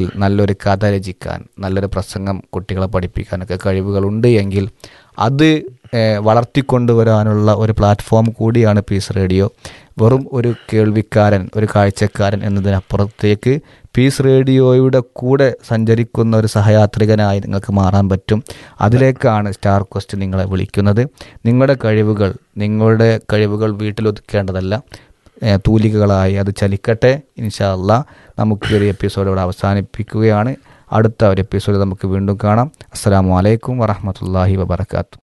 അല്ലെങ്കിൽ നല്ലൊരു കഥ രചിക്കാൻ നല്ലൊരു പ്രസംഗം കുട്ടികളെ പഠിപ്പിക്കാനൊക്കെ കഴിവുകളുണ്ട് എങ്കിൽ അത് ഏഹ്, വളർത്തിക്കൊണ്ടുവരാനുള്ള ഒരു പ്ലാറ്റ്ഫോം കൂടിയാണ് പീസ് റേഡിയോ വെറും ഒരു കേൾവിക്കാരൻ ഒരു കാഴ്ചക്കാരൻ എന്നതിനപ്പുറത്തേക്ക് പീസ് റേഡിയോയുടെ കൂടെ സഞ്ചരിക്കുന്ന ഒരു സഹയാത്രികനായി നിങ്ങൾക്ക് മാറാൻ പറ്റും അതിലേക്കാണ് സ്റ്റാർ ക്വസ്റ്റ് നിങ്ങളെ വിളിക്കുന്നത് നിങ്ങളുടെ കഴിവുകൾ നിങ്ങളുടെ കഴിവുകൾ വീട്ടിലൊതുക്കേണ്ടതല്ല ഏഹ് തൂലികകളായി അത് ചലിക്കട്ടെ ഇൻഷാ അല്ലാ നമുക്ക് ഈ ഒരു എപ്പിസോഡ് ഇവിടെ അവസാനിപ്പിക്കുകയാണ് അടുത്ത ഒരു എപ്പിസോഡ് നമുക്ക് വീണ്ടും കാണാം അസ്സാം വലൈക്കും വറഹമത്തല്ലാഹി വബർക്കാത്തു